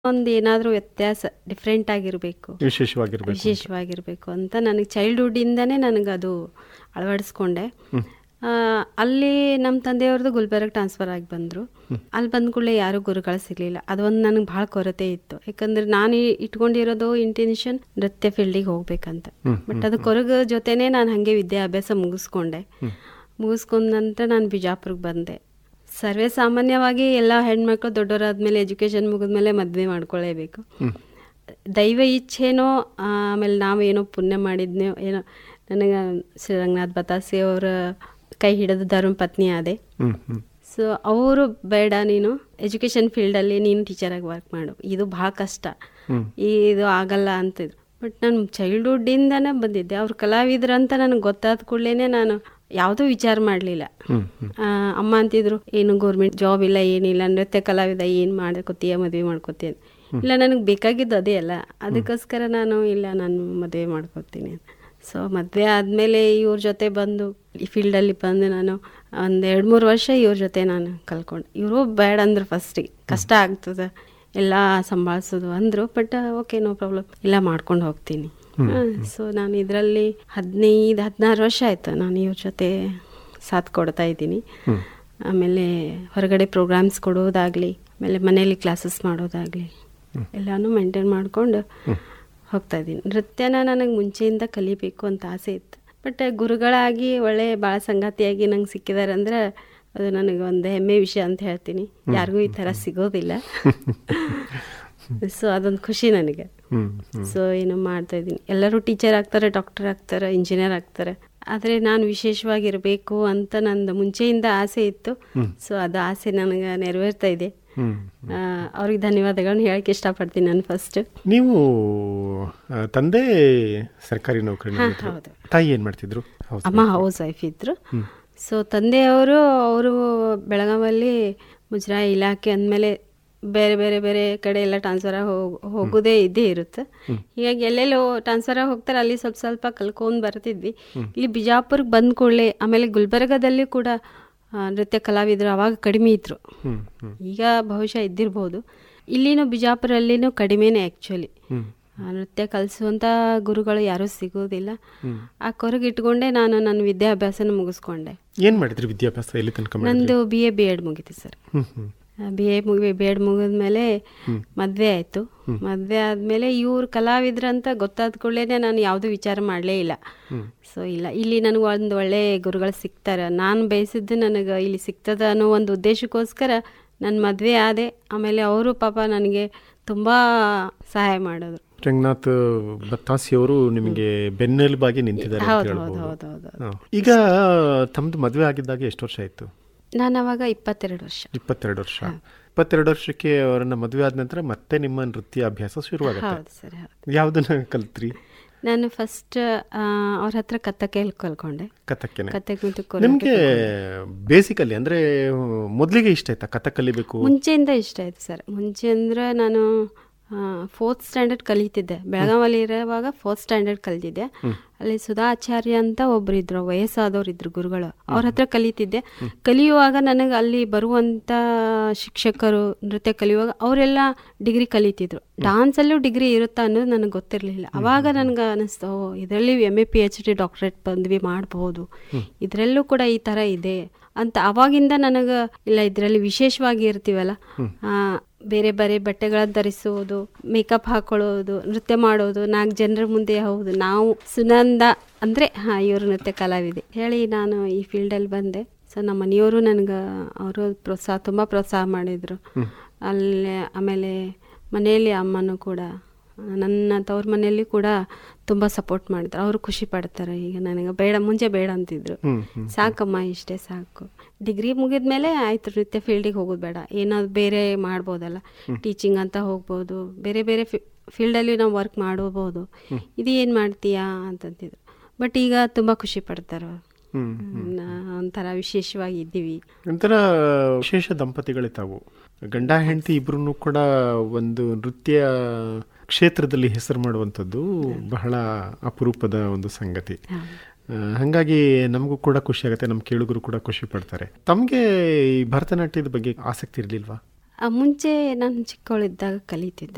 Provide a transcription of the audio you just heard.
ಒಂದು ಏನಾದರೂ ವ್ಯತ್ಯಾಸ ಡಿಫ್ರೆಂಟ್ ಆಗಿರಬೇಕು ವಿಶೇಷವಾಗಿರ್ಬೇಕು ವಿಶೇಷವಾಗಿರಬೇಕು ಅಂತ ನನಗೆ ಚೈಲ್ಡ್ಹುಡ್ಡಿಂದನೇ ನನಗದು ಅಳವಡಿಸ್ಕೊಂಡೆ ಆ, ಅಲ್ಲಿ ನಮ್ಮ ತಂದೆಯವ್ರದ್ದು ಗುಲ್ಬರ್ಗ್ ಟ್ರಾನ್ಸ್ಫರ್ ಆಗಿ ಬಂದರು ಅಲ್ಲಿ ಬಂದ ಕೂಡಲೇ ಯಾರೂ ಗುರುಗಳು ಸಿಗಲಿಲ್ಲ ಅದೊಂದು ನನಗೆ ಭಾಳ ಕೊರತೆ ಇತ್ತು ಯಾಕಂದ್ರೆ ನಾನು ಈ- ಇಟ್ಕೊಂಡಿರೋದು ಇಂಟೆನ್ಷನ್ ನೃತ್ಯ ಫೀಲ್ಡಿಗೆ ಹೋಗ್ಬೇಕಂತ ಬಟ್ ಅದು ಕೊರಗ ಜೊತೆನೇ ನಾನು ಹಾಗೆ ವಿದ್ಯಾಭ್ಯಾಸ ಮುಗಿಸ್ಕೊಂಡೆ ಮುಗಿಸ್ಕೊಂಡ ನಂತರ ನಾನು ಬಿಜಾಪುರಕ್ಕೆ ಬಂದೆ ಸರ್ವೇ ಸಾಮಾನ್ಯವಾಗಿ ಎಲ್ಲ ಹೆಣ್ಮಕ್ಳು ದೊಡ್ಡವರಾದ್ಮೇಲೆ ಎಜುಕೇಷನ್ ಮುಗಿದ್ಮೇಲೆ ಮದುವೆ ಮಾಡ್ಕೊಳ್ಳೇಬೇಕು ದೈವ ಇಚ್ಛೆನೋ ಆಮೇಲೆ ನಾವೇನೋ ಪುಣ್ಯ ಮಾಡಿದ್ನೋ ಏನೋ ನನಗೆ ಶ್ರೀ ರಂಗನಾಥ್ ಬತಾಸಿ ಅವರ ಕೈ ಹಿಡಿದು ಧರ್ಮ ಪತ್ನಿ ಆದೆ ಹ್ಮ್ ಹ್ಮ್ ಸೊ ಅವರು ಬೇಡ ನೀನು ಎಜುಕೇಷನ್ ಫೀಲ್ಡಲ್ಲಿ ನೀನು ಟೀಚರಾಗಿ ವರ್ಕ್ ಮಾಡು ಇದು ಭಾಳ ಕಷ್ಟ ಹ್ಮ್. ಇದು ಆಗಲ್ಲ ಅಂತಿದ್ರು ಬಟ್ ನಾನು ಚೈಲ್ಡ್ಹುಡ್ಡಿಂದನೇ ಬಂದಿದ್ದೆ ಅವ್ರು ಕಲಾವಿದ್ರು ಅಂತ ನನಗೆ ಗೊತ್ತಾದ ಕೂಡಲೇ ನಾನು ಯಾವುದೂ ವಿಚಾರ ಮಾಡಲಿಲ್ಲ ಹ್ಮ್ ಹ್ಮ್ ಅಮ್ಮ ಅಂತಿದ್ರು ಏನು ಗೌರ್ಮೆಂಟ್ ಜಾಬ್ ಇಲ್ಲ ಏನಿಲ್ಲ ನೃತ್ಯ ಕಲಾವಿದ ಏನು ಮಾಡ್ಕೋತೀಯ ಮದುವೆ ಮಾಡ್ಕೋತೀಯ ಇಲ್ಲ ನನಗೆ ಬೇಕಾಗಿದ್ದು ಅದೇ ಅಲ್ಲ ಅದಕ್ಕೋಸ್ಕರ ನಾನು ಇಲ್ಲ ನಾನು ಮದುವೆ ಮಾಡ್ಕೋತೀನಿ ಸೊ ಮದುವೆ ಆದಮೇಲೆ ಇವ್ರ ಜೊತೆ ಬಂದು ಈ ಫೀಲ್ಡಲ್ಲಿ ಬಂದು ನಾನು ಒಂದು ಎರಡು ಮೂರು ವರ್ಷ ಇವ್ರ ಜೊತೆ ನಾನು ಕಲ್ಕೊಂಡೆ ಇವರು ಬೇಡ ಅಂದ್ರು ಫಸ್ಟಿಗೆ ಕಷ್ಟ ಆಗ್ತದೆ ಎಲ್ಲ ಸಂಭಾಳಿಸೋದು ಅಂದರು ಬಟ್ ಓಕೆ ನೋ ಪ್ರಾಬ್ಲಮ್ ಎಲ್ಲ ಮಾಡ್ಕೊಂಡು ಹೋಗ್ತೀನಿ ಸೊ ನಾನು ಇದರಲ್ಲಿ ಹದಿನೈದು ಹದಿನಾರು ವರ್ಷ ಆಯಿತು ನಾನು ಇವ್ರ ಜೊತೆ ಸಾಥ್ ಕೊಡ್ತಾ ಇದ್ದೀನಿ ಆಮೇಲೆ ಹೊರಗಡೆ ಪ್ರೋಗ್ರಾಮ್ಸ್ ಕೊಡೋದಾಗಲಿ ಆಮೇಲೆ ಮನೆಯಲ್ಲಿ ಕ್ಲಾಸಸ್ ಮಾಡೋದಾಗಲಿ ಎಲ್ಲನೂ ಮೇಂಟೈನ್ ಮಾಡ್ಕೊಂಡು ಹೋಗ್ತಾ ಇದ್ದೀನಿ ನೃತ್ಯನ ನನಗೆ ಮುಂಚೆಯಿಂದ ಕಲಿಬೇಕು ಅಂತ ಆಸೆ ಇತ್ತು ಬಟ್ ಗುರುಗಳಾಗಿ ಒಳ್ಳೆ ಭಾಳ ಸಂಗಾತಿಯಾಗಿ ನಂಗೆ ಸಿಕ್ಕಿದ್ದಾರೆ ಅಂದ್ರೆ ಅದು ನನಗೆ ಒಂದು ಹೆಮ್ಮೆ ವಿಷಯ ಅಂತ ಹೇಳ್ತೀನಿ ಯಾರಿಗೂ ಈ ಥರ ಸಿಗೋದಿಲ್ಲ ಸೊ ಅದೊಂದು ಖುಷಿ ನನಗೆ ಹ್ಮ್ ಸೊ ಏನು ಮಾಡ್ತಾ ಇದ್ದೀನಿ ಎಲ್ಲರೂ ಟೀಚರ್ ಆಗ್ತಾರೆ ಡಾಕ್ಟರ್ ಆಗ್ತಾರೆ ಇಂಜಿನಿಯರ್ ಆಗ್ತಾರೆ ಆದರೆ ನಾನು ವಿಶೇಷವಾಗಿರಬೇಕು ಅಂತ ನಂದು ಮುಂಚೆಯಿಂದ ಆಸೆ ಇತ್ತು ಸೊ ಅದು ಆಸೆ ನನಗೆ ನೆರವೇರ್ತಾ ಇದೆ ಹ್ಮ್ ಆ, ಅವ್ರಿಗೆ ಧನ್ಯವಾದಗಳನ್ನ ಹೇಳಕ್ಕೆ ಇಷ್ಟಪಡ್ತೀನಿ ನಾನು ಫಸ್ಟ್ ನೀವು ಆ, ತಂದೆ ಸರ್ಕಾರಿ ನೌಕರಿ ಹೌದು. ತಾಯಿ ಏನ್ ಮಾಡ್ತಿದ್ರು ಹೌದು ಅಮ್ಮ ಹೌಸ್ ವೈಫ್ ಇದ್ರು ಸೊ ತಂದೆಯವರು ಅವರು ಬೆಳಗಾವಲ್ಲಿ ಮುಜರಾಯಿ ಇಲಾಖೆ ಅಂದಮೇಲೆ ಬೇರೆ ಬೇರೆ ಬೇರೆ ಕಡೆ ಎಲ್ಲ ಟ್ರಾನ್ಸ್ಫರ್ ಹೋಗೋದೇ ಇದ್ದೇ ಇರುತ್ತೆ ಹೀಗಾಗಿ ಎಲ್ಲೆಲ್ಲೋ ಟ್ರಾನ್ಸ್ಫರ್ ಹೋಗ್ತಾರೆ ಅಲ್ಲಿ ಸ್ವಲ್ಪ ಸ್ವಲ್ಪ ಕಲ್ಕೊಂಡು ಬರ್ತಿದ್ವಿ ಇಲ್ಲಿ ಬಿಜಾಪುರ್ಗೆ ಬಂದ ಕೂಡಲೇ ಆಮೇಲೆ ಗುಲ್ಬರ್ಗದಲ್ಲಿ ಕೂಡ ಆ, ನೃತ್ಯ ಕಲಾವಿದರು ಅವಾಗ ಕಡಿಮೆ ಇದ್ರು ಹ್ಮ್ ಹ್ಮ್ ಈಗ ಬಹುಶಃ ಇದ್ದಿರ್ಬೋದು ಇಲ್ಲಿನೂ ಬಿಜಾಪುರಲ್ಲಿನೂ ಕಡಿಮೆನೇ ಆ್ಯಕ್ಚುಲಿ ಹ್ಮ್ ನೃತ್ಯ ಕಲಿಸುವಂಥ ಗುರುಗಳು ಯಾರೂ ಸಿಗೋದಿಲ್ಲ ಆ ಕೊರಗೆ ಇಟ್ಕೊಂಡೆ ನಾನು ನನ್ನ ವಿದ್ಯಾಭ್ಯಾಸನ ಮುಗಿಸ್ಕೊಂಡೆ ಏನ್ ಮಾಡಿದ್ರಿ ವಿದ್ಯಾಭ್ಯಾಸ ಎಲ್ಲಿ ತನಕ ಮಾಡಿದ್ರಿ ನಂದು ಬಿ ಎ ಬಿ ಎಡ್ ಮುಗೀತು ಸರ್ ಹ್ಮ್ ಹ್ಮ್ ಬಿ ಎ ಮುಗಿ ಬಿ ಎಡ್ ಮುಗಿದ್ಮೇಲೆ ಮದುವೆ ಆಯಿತು ಮದುವೆ ಆದಮೇಲೆ ಇವ್ರು ಕಲಾವಿದ್ರಂತ ಗೊತ್ತಾದ ಕೂಡಲೇ ನಾನು ಯಾವುದೂ ವಿಚಾರ ಮಾಡಲೇ ಇಲ್ಲ ಸೊ ಇಲ್ಲ ಇಲ್ಲಿ ನನಗೆ ಒಂದು ಒಳ್ಳೆ ಗುರುಗಳು ಸಿಗ್ತಾರೆ ನಾನು ಬಯಸಿದ್ದು ನನಗೆ ಇಲ್ಲಿ ಸಿಗ್ತದ ಅನ್ನೋ ಒಂದು ಉದ್ದೇಶಕ್ಕೋಸ್ಕರ ನನ್ನ ಮದುವೆ ಆದೆ ಆಮೇಲೆ ಅವರು ಪಾಪ ನನಗೆ ತುಂಬ ಸಹಾಯ ಮಾಡಿದ್ರು ರಂಗನಾಥ್ ಬತ್ತಾಸಿಯವರು ನಿಮಗೆ ಬೆನ್ನೆಲುಬಾಗಿ ನಿಂತಿದ್ದಾರೆ ಅಂತ ಹೌದು ಹೌದು ಹೇಳ್ಬೋದು ಹೌದು ಹೌದು ಹಾ. ಈಗ ತಮ್ದು ಮದುವೆ ಆಗಿದ್ದಾಗ ಎಷ್ಟು ವರ್ಷ ಆಯ್ತು ನಾನು ಅವಾಗ ಇಪ್ಪತ್ತೆರಡು ವರ್ಷ ಇಪ್ಪತ್ತೆರಡು ವರ್ಷ ಇಪ್ಪತ್ತೆರಡು ವರ್ಷಕ್ಕೆ ಅವರನ್ನ ಮದುವೆ ಆದ ನಂತರ ಮತ್ತೆ ನಿಮ್ಮ ನೃತ್ಯ ಅಭ್ಯಾಸ ಶುರುವಾಗುತ್ತೆ ಹೌದು ಸರ್ ಹೌದು ಯಾವ್ದನ್ನ ಕಲ್ತ್ರಿ ನಾನು ಫಸ್ಟ್ ಅವ್ರ ಹತ್ರ ಕತ್ತಕೆಯಲ್ಲಿ ಕಲ್ಕೊಂಡೆ ಕಥಕ್ಕೆನೆ ಕಥಕ್ ಮತ್ತು ನಿಮ್ಗೆ ಬೇಸಿಕಲಿ ಅಂದ್ರೆ ಮೊದ್ಲಿಗೆ ಇಷ್ಟ ಆಯ್ತಾ ಕಥಕ್ ಕಲಿಬೇಕು ಮುಂಚೆಯಿಂದ ಇಷ್ಟ ಆಯ್ತು ಸರ್ ಮುಂಚೆ ಅಂದ್ರೆ ನಾನು ಫೋರ್ತ್ ಸ್ಟ್ಯಾಂಡರ್ಡ್ ಕಲಿತಿದ್ದೆ ಬೆಳಗಾವಲ್ಲಿ ಇರುವಾಗ ಫೋರ್ತ್ ಸ್ಟ್ಯಾಂಡರ್ಡ್ ಕಲಿತಿದ್ದೆ ಅಲ್ಲಿ ಸುಧಾ ಆಚಾರ್ಯ ಅಂತ ಒಬ್ರು ಇದ್ರು ವಯಸ್ಸಾದವ್ರು ಇದ್ರು ಗುರುಗಳು ಅವ್ರ ಹತ್ರ ಕಲಿತಿದ್ದೆ ಕಲಿಯುವಾಗ ನನಗೆ ಅಲ್ಲಿ ಬರುವಂತ ಶಿಕ್ಷಕರು ನೃತ್ಯ ಕಲಿಯುವಾಗ ಅವರೆಲ್ಲ ಡಿಗ್ರಿ ಕಲಿತಿದ್ರು ಡಾನ್ಸಲ್ಲೂ ಡಿಗ್ರಿ ಇರುತ್ತಾ ಅನ್ನೋದು ನನಗೆ ಗೊತ್ತಿರಲಿಲ್ಲ ಅವಾಗ ನನಗೆ ಅನಿಸ್ತು ಓ ಇದರಲ್ಲಿ M A P H D doctorate ಬಂದ್ವಿ ಮಾಡ್ಬೋದು ಇದರಲ್ಲೂ ಕೂಡ ಈ ಥರ ಇದೆ ಅಂತ ಅವಾಗಿಂದ ನನಗೆ ಇಲ್ಲ ಇದರಲ್ಲಿ ವಿಶೇಷವಾಗಿ ಇರ್ತೀವಲ್ಲ ಆ, ಬೇರೆ ಬೇರೆ ಬಟ್ಟೆಗಳನ್ನು ಧರಿಸುವುದು ಮೇಕಪ್ ಹಾಕೊಳ್ಳೋದು ನೃತ್ಯ ಮಾಡೋದು ನಾಲ್ಕು ಜನರ ಮುಂದೆ ಹೌದು ನಾವು ಸುನಂದ ಅಂದರೆ ಹಾಂ ಇವರು ನೃತ್ಯ ಕಲಾವಿದೆ ಹೇಳಿ ನಾನು ಈ ಫೀಲ್ಡಲ್ಲಿ ಬಂದೆ ಸೊ ನಮ್ಮ ಮನೆಯವರು ನನಗೆ ಅವರು ಪ್ರೋತ್ಸಾಹ ತುಂಬ ಪ್ರೋತ್ಸಾಹ ಮಾಡಿದರು ಅಲ್ಲಿ ಆಮೇಲೆ ಮನೆಯಲ್ಲಿ ಅಮ್ಮನೂ ಕೂಡ ನನ್ನ ತವ್ರ ಮನೆಯಲ್ಲಿ ಕೂಡ ತುಂಬ ಸಪೋರ್ಟ್ ಮಾಡಿದ್ರು ಅವರು ಖುಷಿ ಪಡ್ತಾರೆ ಈಗ ನನಗೆ ಬೇಡ ಮುಂಚೆ ಬೇಡ ಅಂತಿದ್ರು ಹ್ಮ್ ಹ್ಮ್ ಸಾಕಮ್ಮ ಇಷ್ಟೇ ಸಾಕು ಡಿಗ್ರಿ ಮುಗಿದ್ಮೇಲೆ ಆಯ್ತು ನೃತ್ಯ ಫೀಲ್ಡಿಗೆ ಹೋಗೋದು ಬೇಡ ಏನಾದ್ರು ಬೇರೆ ಮಾಡ್ಬೋದಲ್ಲ ಟೀಚಿಂಗ್ ಅಂತ ಹೋಗ್ಬೋದು ಬೇರೆ ಬೇರೆ ಫೀಲ್ಡಲ್ಲಿ ನಾವು ವರ್ಕ್ ಮಾಡಬಹುದು ಇದು ಏನು ಮಾಡ್ತೀಯಾ ಅಂತಂತಿದ್ರು ಬಟ್ ಈಗ ತುಂಬ ಖುಷಿ ಪಡ್ತಾರೆ ಅವ್ರು. ಹ್ಮ್ ನಾ- ಒಂಥರ ವಿಶೇಷವಾಗಿ ಇದ್ದೀವಿ ಒಂಥರ ವಿಶೇಷ ದಂಪತಿಗಳೇ ತಾವು ಗಂಡ ಹೆಂಡತಿ ಇಬ್ರು ಕೂಡ ಒಂದು ನೃತ್ಯ ಕ್ಷೇತ್ರದಲ್ಲಿ ಹೆಸರು ಮಾಡುವಂಥದ್ದು ಬಹಳ ಅಪರೂಪದ ಒಂದು ಸಂಗತಿ ಆ, ಹಾಗಾಗಿ ನಮಗೂ ಕೂಡ ಖುಷಿ ಆಗುತ್ತೆ ನಮ್ಮ ಕೇಳುಗರು ಕೂಡ ಖುಷಿ ಪಡ್ತಾರೆ ತಮಗೆ ಈ ಭರತನಾಟ್ಯದ ಬಗ್ಗೆ ಆಸಕ್ತಿ ಇರಲಿಲ್ವಾ ಆ ಮುಂಚೆ ನಾನು ಚಿಕ್ಕವಳಿದ್ದಾಗ ಕಲಿತಿದ್ದೆ